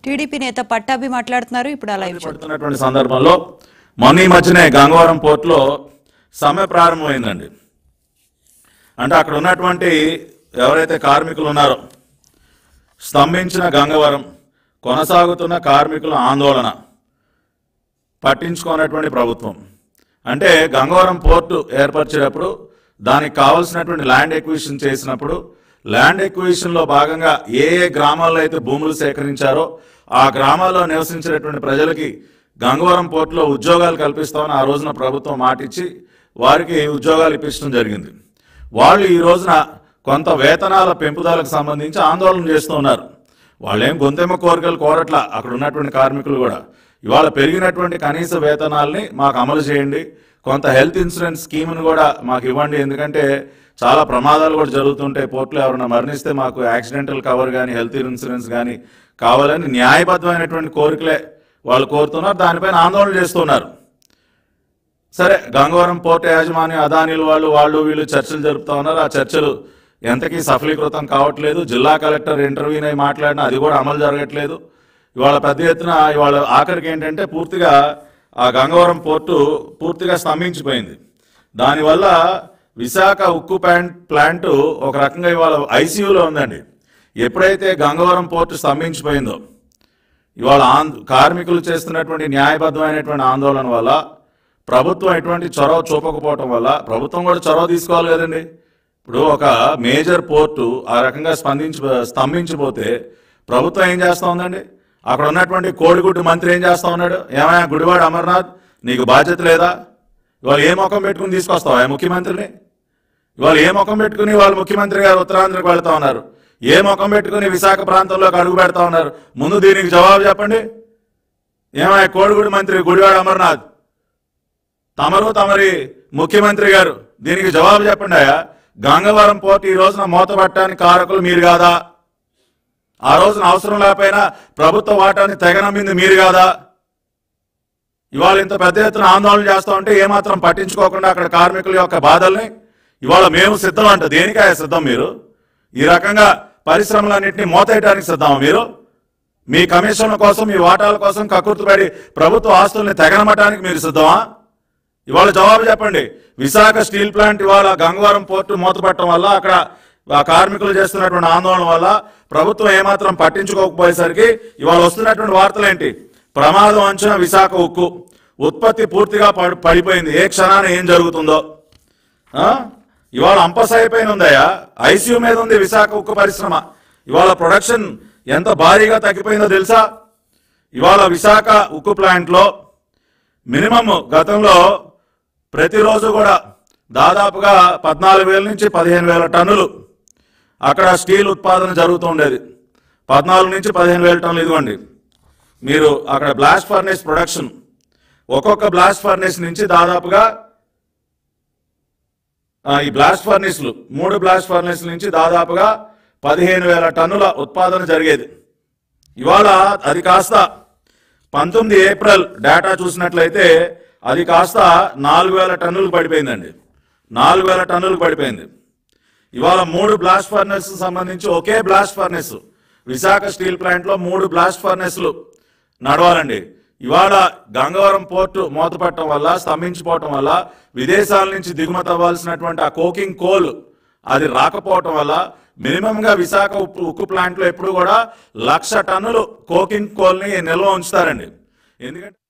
TDP నేత పట్టాభి మాట్లాడుతున్నారు ఇప్పుడు ఆ లైవ్ చూద్దాం. పడుతున్నటువంటి సందర్భంలో మొన్న ఈ మధ్యనే గంగవరం పోర్టులో సమ్మె ప్రారంభమైందండి అంటే అక్కడ ఉన్నటువంటి ఎవరైతే కార్మికులు ఉన్నారో స్తంభించిన గంగవరం కొనసాగుతున్న కార్మికుల ఆందోళన పట్టించుకున్నటువంటి ప్రభుత్వం అంటే గంగవరం పోర్టు ఏర్పరిచేటప్పుడు దానికి కావాల్సినటువంటి ల్యాండ్ ఎక్విజిషన్ చేసినప్పుడు ల్యాండ్ ఎక్విజిషన్లో భాగంగా ఏ ఏ గ్రామాల్లో అయితే భూములు సేకరించారో ఆ గ్రామాల్లో నివసించినటువంటి ప్రజలకి గంగవరం పోర్టులో ఉద్యోగాలు కల్పిస్తామని ఆ రోజున ప్రభుత్వం మాటిచ్చి వారికి ఉద్యోగాలు ఇప్పించడం జరిగింది వాళ్ళు ఈ రోజున కొంత వేతనాల పెంపుదలకు సంబంధించి ఆందోళన చేస్తూ ఉన్నారు వాళ్ళేం గొంతెమ్మ కోరికలు కోరట్లా అక్కడ ఉన్నటువంటి కార్మికులు కూడా ఇవాళ పెరిగినటువంటి కనీస వేతనాల్ని మాకు అమలు చేయండి కొంత హెల్త్ ఇన్సూరెన్స్ స్కీమ్ను కూడా మాకు ఇవ్వండి ఎందుకంటే చాలా ప్రమాదాలు కూడా జరుగుతుంటాయి పోర్టులో ఎవరైనా మరణిస్తే మాకు యాక్సిడెంటల్ కవర్ కానీ హెల్త్ ఇన్సూరెన్స్ కానీ కావాలని న్యాయబద్ధమైనటువంటి కోరికలే వాళ్ళు కోరుతున్నారు దానిపైన ఆందోళన చేస్తున్నారు సరే గంగవరం పోర్టు యాజమాన్యం అదానీలు వాళ్ళు వాళ్ళు వీళ్ళు చర్చలు జరుపుతా ఉన్నారు ఆ చర్చలు ఎంతకీ సఫలీకృతం కావట్లేదు జిల్లా కలెక్టర్ ఇంటర్వ్యూని అయి మాట్లాడినా అది కూడా అమలు జరగట్లేదు ఇవాళ పెద్ద ఎత్తున ఇవాళ ఆఖరికి ఏంటంటే పూర్తిగా ఆ గంగవరం పోర్టు పూర్తిగా స్తంభించిపోయింది దానివల్ల విశాఖ ఉక్కు ప్లాంట్ ప్లాంట్ ఒక రకంగా ఇవాళ ఐసీయూలో ఉందండి ఎప్పుడైతే గంగవరం పోర్టు స్తంభించిపోయిందో ఇవాళ ఆంద్ కార్మికులు చేస్తున్నటువంటి న్యాయబద్ధమైనటువంటి ఆందోళన వల్ల ప్రభుత్వం ఎటువంటి చొరవ చూపకపోవటం వల్ల ప్రభుత్వం కూడా చొరవ తీసుకోవాలి కదండి ఇప్పుడు ఒక మేజర్ పోర్టు ఆ రకంగా స్పందించి స్తంభించిపోతే ప్రభుత్వం ఏం చేస్తా ఉందండి అక్కడ ఉన్నటువంటి కోడిగుడ్డు మంత్రి ఏం చేస్తా ఉన్నాడు ఏమయ్యా గుడివాడ అమర్నాథ్ నీకు బాధ్యత లేదా ఇవాళ ఏ ముఖం పెట్టుకుని తీసుకొస్తావా ముఖ్యమంత్రిని ఇవాళ ఏ ముఖం పెట్టుకుని వాళ్ళు ముఖ్యమంత్రి గారు ఉత్తరాంధ్రకు వెళ్తా ఉన్నారు ఏ ముఖం పెట్టుకుని విశాఖ ప్రాంతంలోకి అడుగు పెడతా ఉన్నారు ముందు దీనికి జవాబు చెప్పండి ఏమయ్య కోడిగుడి మంత్రి గుడివాడ అమర్నాథ్ తమరు తమరి ముఖ్యమంత్రి గారు దీనికి జవాబు చెప్పండి అయ్యా గంగవరం పోర్టు ఈ రోజున మూతపట్టడానికి కారకులు మీరు కాదా ఆ రోజున అవసరం లేకపోయినా ప్రభుత్వ వాటాన్ని తెగనమ్మింది మీరు కాదా ఇవాళ ఇంత పెద్ద ఎత్తున ఆందోళన చేస్తా ఉంటే ఏమాత్రం పట్టించుకోకుండా అక్కడ కార్మికుల యొక్క బాధల్ని ఇవాళ మేము సిద్ధం అంట దేనికాయ సిద్ధం మీరు ఈ రకంగా పరిశ్రమలన్నింటినీ మోతేయడానికి సిద్ధమా మీరు మీ కమిషన్ల కోసం మీ వాటాల కోసం కక్కుర్తిపడి ప్రభుత్వ ఆస్తుల్ని తెగనమటానికి మీరు సిద్ధమా ఇవాళ జవాబు చెప్పండి విశాఖ స్టీల్ ప్లాంట్ ఇవాళ గంగవరం పోర్టు మూతపట్టడం వల్ల అక్కడ ఆ కార్మికులు చేస్తున్నటువంటి ఆందోళన వల్ల ప్రభుత్వం ఏమాత్రం పట్టించుకోకపోయేసరికి ఇవాళ వస్తున్నటువంటి వార్తలు ఏంటి ప్రమాదం అంచనా విశాఖ ఉక్కు ఉత్పత్తి పూర్తిగా పడి- పడిపోయింది ఏ క్షణాన ఏం జరుగుతుందో ఆ? ఇవాళ అంపస్ అయిపోయిన ఉందయ్యా ఐసీయూ మీద ఉంది విశాఖ ఉక్కు పరిశ్రమ ఇవాళ ప్రొడక్షన్ ఎంత భారీగా తగ్గిపోయిందో తెలుసా ఇవాళ విశాఖ ఉక్కు ప్లాంట్లో మినిమం గతంలో ప్రతిరోజు కూడా దాదాపుగా పద్నాలుగు వేల నుంచి పదిహేను వేల టన్నులు అక్కడ స్టీల్ ఉత్పాదన జరుగుతూ ఉండేది పద్నాలుగు నుంచి పదిహేను వేల టన్నులు ఇదిగోండి మీరు అక్కడ బ్లాస్ట్ ఫర్నేస్ ప్రొడక్షన్ ఒక్కొక్క బ్లాస్ట్ ఫర్నేస్ నుంచి దాదాపుగా ఆ, ఈ బ్లాస్ట్ ఫర్నేస్లు మూడు బ్లాస్ట్ ఫర్నేస్ నుంచి దాదాపుగా పదిహేను వేల టన్నుల ఉత్పాదన జరిగేది ఇవాళ అది కాస్త పంతొమ్మిది ఏప్రిల్ డేటా చూసినట్లయితే అది కాస్త నాలుగు వేల టన్నులకు పడిపోయిందండి నాలుగు వేల టన్నులకు పడిపోయింది ఇవాళ మూడు బ్లాస్ట్ ఫర్నెస్ సంబంధించి ఒకే బ్లాస్ట్ ఫర్నెస్ విశాఖ స్టీల్ ప్లాంట్లో మూడు బ్లాస్ట్ ఫర్నెస్లు నడవాలండి ఇవాళ గంగవరం పోర్టు మూతపట్టడం వల్ల స్తంభించిపోవటం వల్ల విదేశాల నుంచి దిగుమతి అవ్వాల్సినటువంటి ఆ కోకింగ్ కోల్ అది రాకపోవటం వల్ల మినిమంగా విశాఖ ఉప్పు ఉక్కు ప్లాంట్లో ఎప్పుడు కూడా లక్ష టన్నులు కోకింగ్ కోల్ని నిల్వ ఉంచుతారండి ఎందుకంటే